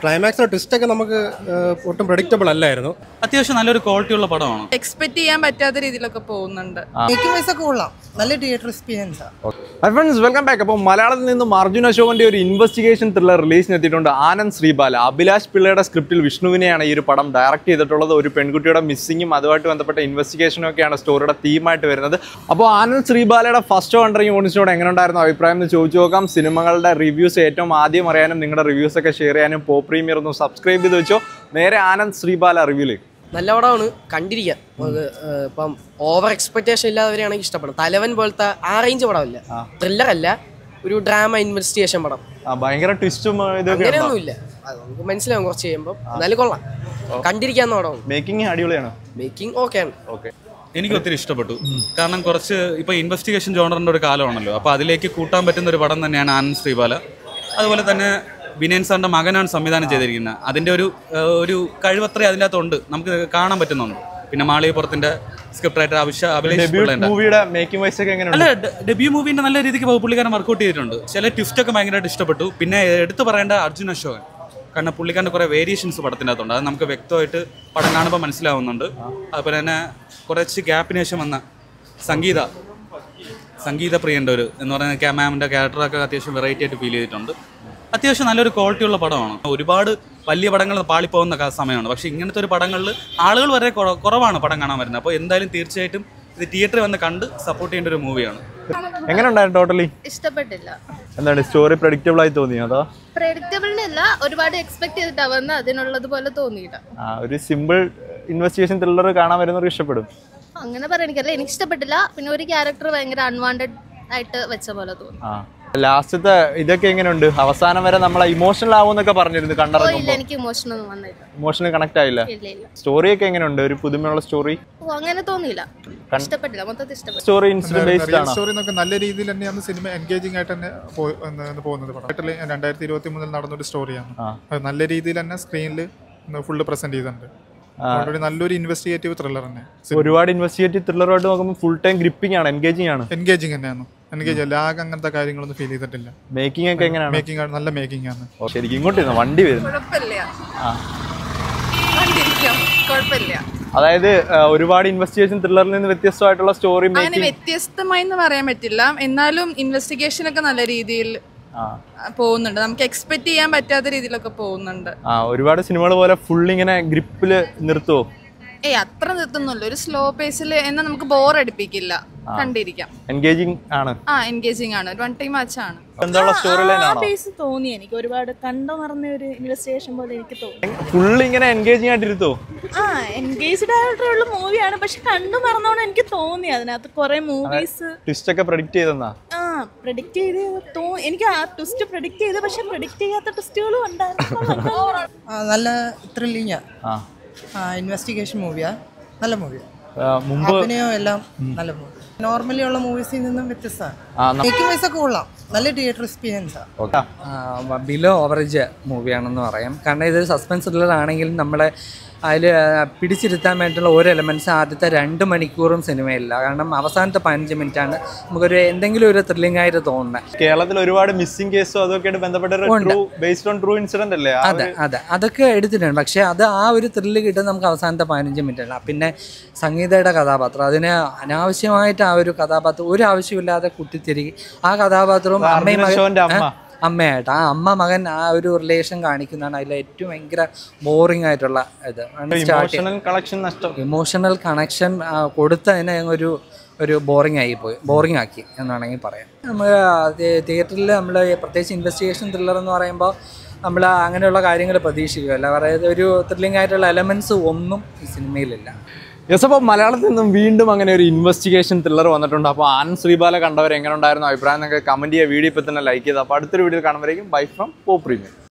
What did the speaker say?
ക്ലൈമാക്സിലെ twist ഒക്കെ നമുക്ക് ഏഹ്, ഒട്ടും പ്രഡിക്റ്റബിൾ അല്ലായിരുന്നു അത്യാവശ്യം നല്ലൊരു ക്വാളിറ്റി ഉള്ള പടമാണ് എക്സ്പെക്ട് ചെയ്യാൻ പറ്റാത്ത രീതിയിലൊക്കെ പോകുന്നുണ്ട് മേക്കിംഗ് വൈസ് ഒക്കെ കൊള്ളാം നല്ല തിയേറ്റർ എക്സ്പീരിയൻസാ ഫ്രണ്ട്സ് വെൽക്കം ബാക്ക് അപ്പോൾ മലയാളത്തിൽ നിന്നും അർജുൻ അശോകന്റെ ഒരു ഇൻവെസ്റ്റിഗേഷൻ ത്രില്ലർ റിലീസിന് എത്തിയിട്ടുണ്ട് ആനന്ദ് ശ്രീബാല അഭിലാഷ് പിള്ളയുടെ സ്ക്രിപ്റ്റിൽ വിഷ്ണുവിനെയാണ് ഈ ഒരു പടം ഡയറക്റ്റ് ചെയ്തിട്ടുള്ളത് ഒരു പെൺകുട്ടിയുടെ മിസ്സിങ്ങും അതുമായിട്ട് ബന്ധപ്പെട്ട ഇൻവെസ്റ്റിഗേഷനും ഒക്കെയാണ് സ്റ്റോറിയുടെ തീമായിട്ട് വരുന്നത് അപ്പോൾ ആനന്ദ് ശ്രീബാലയുടെ ഫസ്റ്റ് വണ്ടറിങ് ഓഡിയൻസിനോട് എങ്ങനെ ഉണ്ടായിരുന്നു അഭിപ്രായം എന്ന് ചോദിച്ചു നോക്കാം സിനിമകളുടെ റിവ്യൂസ് ഏറ്റവും ആദ്യം അറിയാനും നിങ്ങളുടെ റിവ്യൂസ് ഒക്കെ ഷെയർ ചെയ്യാനും പോ പ്രീമിയർ ഒന്ന് സബ്സ്ക്രൈബ് ചെയ്ത് വെച്ചോ നേരെ ആനന്ദ് ശ്രീബാല റിവ്യൂലേക്ക് നല്ല പടമാണ് കണ്ടിരിക്കാൻ നമുക്ക് ഏഹ് ഇപ്പം ഓവർ എക്സ്പെക്ടേഷൻ ഇല്ലാത്തവരെയാണെങ്കിൽ ഇഷ്ടപ്പെടും തലവൻ പോലത്തെ ആ റേഞ്ച് പടമല്ല ത്രില്ലർ അല്ല ഒരു ഡ്രാമ ഇൻവെസ്റ്റിഗേഷൻ പടം ആ, ഭയങ്കര ട്വിസ്റ്റും ഇതൊക്കെ ഉണ്ടോ അങ്ങനെയൊന്നുമില്ല അത് നമുക്ക് മനസ്സിലാവും കുറച്ച് കഴിയുമ്പോൾ എന്നാലും കൊള്ളാം കണ്ടിരിക്കാവുന്ന പടമാണ് മേക്കിംഗ് അടിപൊളിയാണ് മേക്കിംഗ് ഓക്കെയാണ് ഓക്കെ എനിക്ക് ഒത്തിരി ഇഷ്ടപ്പെട്ടു കാരണം കുറച്ച് ഇപ്പൊ ഇൻവെസ്റ്റിഗേഷൻ ജോണറിന്റെ ഒരു കാലമാണല്ലോ അപ്പൊ അതിലേക്ക് കൂട്ടാൻ പറ്റുന്ന ഒരു പടം തന്നെയാണ് ആനന്ദ് ശ്രീബാല അതുപോലെ തന്നെ വിനയൻ സാറിന്റെ മകനാണ് സംവിധാനം ചെയ്തിരിക്കുന്നത് അതിന്റെ ഒരു ഏഹ്, ഒരു കഴിവത്രേ അതിൻ്റെ അകത്തുണ്ട് നമുക്ക് കാണാൻ പറ്റുന്നുണ്ട് പിന്നെ മാളികപ്പുറത്തിന്റെ സ്ക്രിപ്റ്റ് റൈറ്റർ അഭിഷ അഭിലേഷ് ഡെബ്യൂട്ട് പിള്ളേന്റെ മൂവിയുടെ മേക്കിംഗ് വൈസ് ഒക്കെ എങ്ങനെയുണ്ട് അല്ല ഡെബ്യൂ മൂവിന്റെ നല്ല രീതിക്ക് പുള്ളിക്കാരൻ വർക്കൗട്ട് ചെയ്തിട്ടുണ്ട് ചില ട്വിസ്റ്റ് ഒക്കെ ഭയങ്കരമായിട്ട് ഇഷ്ടപ്പെട്ടു പിന്നെ എടുത്തു പറയേണ്ട അർജുൻ അശോകൻ കാരണം പുള്ളിക്കാരൻ്റെ കുറേ വേരിയേഷൻസ് പടത്തിൻ്റെ അകത്തുണ്ട് അത് നമുക്ക് വ്യക്തമായിട്ട് പടം കാണുമ്പോൾ മനസ്സിലാവുന്നുണ്ട് അതുപോലെ തന്നെ കുറച്ച് ഗ്യാപ്പിന് ശേഷം വന്ന സംഗീത സംഗീത പ്രിയൻ്റെ ഒരു എന്ന് പറയുന്ന മാമിൻ്റെ ക്യാരക്ടറൊക്കെ അത്യാവശ്യം വെറൈറ്റി ആയിട്ട് ഫീൽ ചെയ്തിട്ടുണ്ട് അത്യാവശ്യം നല്ലൊരു ക്വാളിറ്റി ഉള്ള പടമാണ് ഒരുപാട് വലിയ പടങ്ങൾ പാളിപ്പോകുന്ന ക- സമയമാണ് പക്ഷേ ഇങ്ങനത്തെ ഒരു പടങ്ങളിൽ ആളുകൾ വളരെ കുറ- കുറവാണ് പടം കാണാൻ വരുന്നത് അപ്പോൾ എന്തായാലും തീർച്ചയായിട്ടും ഇത് തിയേറ്ററിൽ വന്ന് കണ്ട് സപ്പോർട്ട് ചെയ്യേണ്ട ഒരു മൂവിയാണ് എങ്ങനെ ഉണ്ടായിരുന്നു ടോട്ടലി ഇഷ്ടപ്പെട്ടില്ല എന്താണ് സ്റ്റോറി പ്രഡിക്റ്റബിൾ ആയി തോന്നിയോ അതോ പ്രഡിക്റ്റബിളിനല്ല ഒരുപാട് എക്സ്പെക്ട് ചെയ്തിട്ടാ വന്ന് അതിനുള്ളത് പോലെ തോന്നിയില്ല ആ, ഒരു സിമ്പിൾ ഇൻവെസ്റ്റിഗേഷൻ ത്രില്ലർ കാണാൻ വരുന്നവർക്ക് ഇഷ്ടപ്പെടും അങ്ങനെ പറയാൻ എനിക്കറിയില്ല എനിക്ക് ഇഷ്ടപ്പെട്ടില്ല പിന്നെ ഒരു ക്യാരക്ടർ ഭയങ്കര അൺവാണ്ടഡ് ആയിട്ട് വെച്ച പോലെ തോന്നി ആ ലാസ്റ്റത്തെ ഇതൊക്കെ എങ്ങനെയുണ്ട് അവസാനം വരെ നമ്മളെ ഇമോഷണൽ ആവുമെന്നൊക്കെ പറഞ്ഞിരുന്നു ഓ ഇല്ല കണ്ടിറങ്ങുമ്പോൾ എനിക്ക് ഇമോഷൻ ഒന്നും വന്നില്ല ഇമോഷണൽ കണക്ട് ആയില്ല ഇല്ല ഇല്ല സ്റ്റോറിയൊക്കെ എങ്ങനെയുണ്ട് ഒരു പുതുമയുള്ള സ്റ്റോറി ഓ അങ്ങനെ തോന്നിയില്ല ഇഷ്ടപ്പെട്ടില്ല മൊത്തത്തിൽ ഇഷ്ടപ്പെട്ടു സ്റ്റോറി ഇൻസിഡന്റ് ബേസ്ഡ് റിയൽ ആണോ സ്റ്റോറി എന്നൊക്കെ നല്ല രീതിയിൽ തന്നെയാണ് സിനിമ എൻഗേജിംഗ് ആയിട്ട് തന്നെ പോയി- എന്ന് എന്ന് പോകുന്നത് പടം ആയിട്ടില്ലേ, രണ്ടായിരത്തി ഇരുപത്തി മൂന്നിൽ നടന്നൊരു സ്റ്റോറിയാണ് ആ. അത് നല്ല രീതിയിൽ തന്നെ സ്ക്രീനിൽ ഫുള്ള് പ്രസന്റ് ചെയ്തിട്ടുണ്ട് ഓൾറെഡി നല്ലൊരു ഇൻവെസ്റ്റിഗേറ്റീവ് ത്രില്ലർ തന്നെ ഒരുപാട് ഇൻവെസ്റ്റിഗേറ്റീവ് ത്രില്ലറായിട്ട് നോക്കുമ്പോൾ ഫുൾ ടൈം ഗ്രിപ്പിംഗ് ആണ് എൻഗേജിങ് ആണ് എൻഗേജിങ് തന്നെയാണ് എൻഗേജ് ലാഗ് അങ്ങനത്തെ കാര്യങ്ങളൊന്നും ഫീൽ ചെയ്തിട്ടില്ല മേക്കിംഗ് ഒക്കെ എങ്ങനെയാണ് മേക്കിംഗ് ആണ് നല്ല മേക്കിംഗ് ആണ് ഓ, ശരിക്കും ഇങ്ങോട്ട് ഇരുന്നോ, വണ്ടി വരുന്നു കുഴപ്പമില്ല ആ കണ്ടിരിക്കാം കുഴപ്പമില്ല അതായത് ആ, ഒരുപാട് ഇൻവെസ്റ്റിഗേഷൻ ത്രില്ലറിൽ നിന്ന് വ്യത്യസ്തമായിട്ടുള്ള സ്റ്റോറി അങ്ങനെ മേക്കിംഗ് വ്യത്യസ്തമായി എന്ന് പറയാൻ പറ്റില്ല എന്നാലും ഇൻവെസ്റ്റിഗേഷൻ ഒക്കെ നല്ല രീതിയിൽ ആ ആ, പോകുന്നുണ്ട് നമുക്ക് എക്സ്പെക്ട് ചെയ്യാൻ പറ്റാത്ത രീതിയിലൊക്കെ പോകുന്നുണ്ട് ആ ഒരുപാട് സിനിമകൾ പോലെ ഫുൾ ഇങ്ങനെ ഗ്രിപ്പിൽ നിർത്തുവോ ഏയ് അത്ര നിർത്തുന്നില്ല ഒരു സ്ലോ പേസിൽ എന്നാൽ നമുക്ക് ബോർ അടിപ്പിക്കില്ല കണ്ടിരിക്കാം എൻഗേജിങ് ആണ് ആ എൻഗേജിങ് ആണ് ഒരു വൺ ടൈം വാച്ച് ആണ് എന്താണ് സ്റ്റോറി ലൈൻ ആണോ ബേസ് തോന്നി എനിക്ക് ഒരുപാട് കണ്ടു മറന്ന ഒരു ഇൻവെസ്റ്റിഗേഷൻ പോലെ എനിക്ക് തോന്നി ഫുൾ ഇങ്ങനെ എൻഗേജിങ് ആയിട്ട് ഇരുത്തോ ആ എൻഗേജ്ഡ് ആയിട്ടുള്ള മൂവിയാണ് പക്ഷെ കണ്ടു മറന്നോണ്ട് എനിക്ക് തോന്നി അതിനകത്ത് കുറെ മൂവീസ് ട്വിസ്റ്റ് ഒക്കെ പ്രഡിക്റ്റ് ചെയ്തെന്നാ ആ പ്രഡിക്റ്റ് ചെയ്ത് തോ എനിക്ക് ആ ട്വിസ്റ്റ് പ്രഡിക്റ്റ് ചെയ്ത് പക്ഷെ പ്രഡിക്റ്റ് ചെയ്യാത്ത ട്വിസ്റ്റുകളും ഉണ്ടായിരുന്നു നല്ല ത്രില്ലിങ്ങാ ആ ഇൻവെസ്റ്റിഗേഷൻ മൂവിയാ നല്ല മൂവിയാ ആ, മുമ്പ് അഭിനയം എല്ലാം നല്ല മൂവി നോർമലി ഉള്ള മൂവീസിൽ നിന്നും വ്യത്യസ്തമാണ് ആ, ന- മേക്കിംഗ് വൈസ് ഒക്കെ കൊള്ളാം നല്ല തിയേറ്റർ എക്സ്പീരിയൻസാ ഓക്കെ ബിലോ ഓവറേജ് മൂവിയാണെന്ന് പറയാം കാരണം ഇത് സസ്പെൻസ് ത്രില്ലർ ആണെങ്കിലും നമ്മളെ അതിൽ പിടിച്ചിരുത്താൻ വേണ്ടിയിട്ടുള്ള ഓരോ എലമെൻറ്റ്സ് ആദ്യത്തെ രണ്ട് മണിക്കൂറും സിനിമയില്ല കാരണം അവസാനത്തെ പതിനഞ്ച് മിനിറ്റാണ് നമുക്കൊരു എന്തെങ്കിലും ഒരു ത്രില്ലിംഗ് ആയിട്ട് തോന്നുന്നത് കേരളത്തിൽ ഒരുപാട് മിസ്സിംഗ് കേസും അതൊക്കെ ആയിട്ട് ബന്ധപ്പെട്ട true based on true incident അല്ലേ ആ അതെ അതെ അതൊക്കെ എടുത്തിട്ടുണ്ട് പക്ഷേ അത് ആ ഒരു ത്രില്ല് കിട്ടുന്നത് നമുക്ക് അവസാനത്തെ പതിനഞ്ച് മിനിറ്റാണ് പിന്നെ സംഗീതയുടെ കഥാപാത്രം അതിന് അനാവശ്യമായിട്ട് ആ ഒരു കഥാപാത്രം ഒരു ആവശ്യമില്ലാതെ കുത്തിത്തിരികി ആ കഥാപാത്രവും അമ്മയും അർജുൻ അശോകന്റെ മകൻ അമ്മ. ഏ? അമ്മയായിട്ട് ആ അമ്മ മകൻ ആ ഒരു റിലേഷൻ കാണിക്കുന്നതാണ് അതിലെ ഏറ്റവും ഭയങ്കര ബോറിംഗ് ആയിട്ടുള്ള ഇത് സ്റ്റാർട്ട് ഇമോഷണൽ കളക്ഷൻ നഷ്ടം ഇമോഷണൽ കണക്ഷൻ കൊടുത്തതിനെ അങ്ങ് ഒരു ഒരു ബോറിംഗ് ആയി പോയി ബോറിംഗ് ആക്കി എന്നാണെങ്കിൽ പറയാം നമ്മൾ തിയേറ്ററിൽ നമ്മൾ പ്രത്യേകിച്ച് ഇൻവെസ്റ്റിഗേഷൻ ത്രില്ലർ എന്ന് പറയുമ്പോൾ നമ്മൾ അങ്ങനെയുള്ള കാര്യങ്ങൾ പ്രതീക്ഷിക്കുമല്ല അതായത് ഒരു ത്രില്ലിംഗ് ആയിട്ടുള്ള എലമെൻറ്റ്സ് ഒന്നും ഈ സിനിമയിലില്ല യെസ് അപ്പോൾ മലയാളത്തിൽ നിന്നും വീണ്ടും അങ്ങനെ ഒരു ഇൻവെസ്റ്റിഗേഷൻ ത്രില്ലർ വന്നിട്ടുണ്ട് അപ്പോൾ ആനന്ദ് ശ്രീബാല കണ്ടവർ എങ്ങനെ ഉണ്ടായിരുന്നു അഭിപ്രായം നിങ്ങൾക്ക് കമന്റ് ചെയ്യുക വീഡിയോ ഇപ്പോൾ തന്നെ ലൈക്ക് ചെയ്ത് അപ്പോൾ അടുത്തൊരു വീഡിയോ കാണുമ്പോഴേക്കും ബൈ ഫ്രം പോ പ്രീമിയം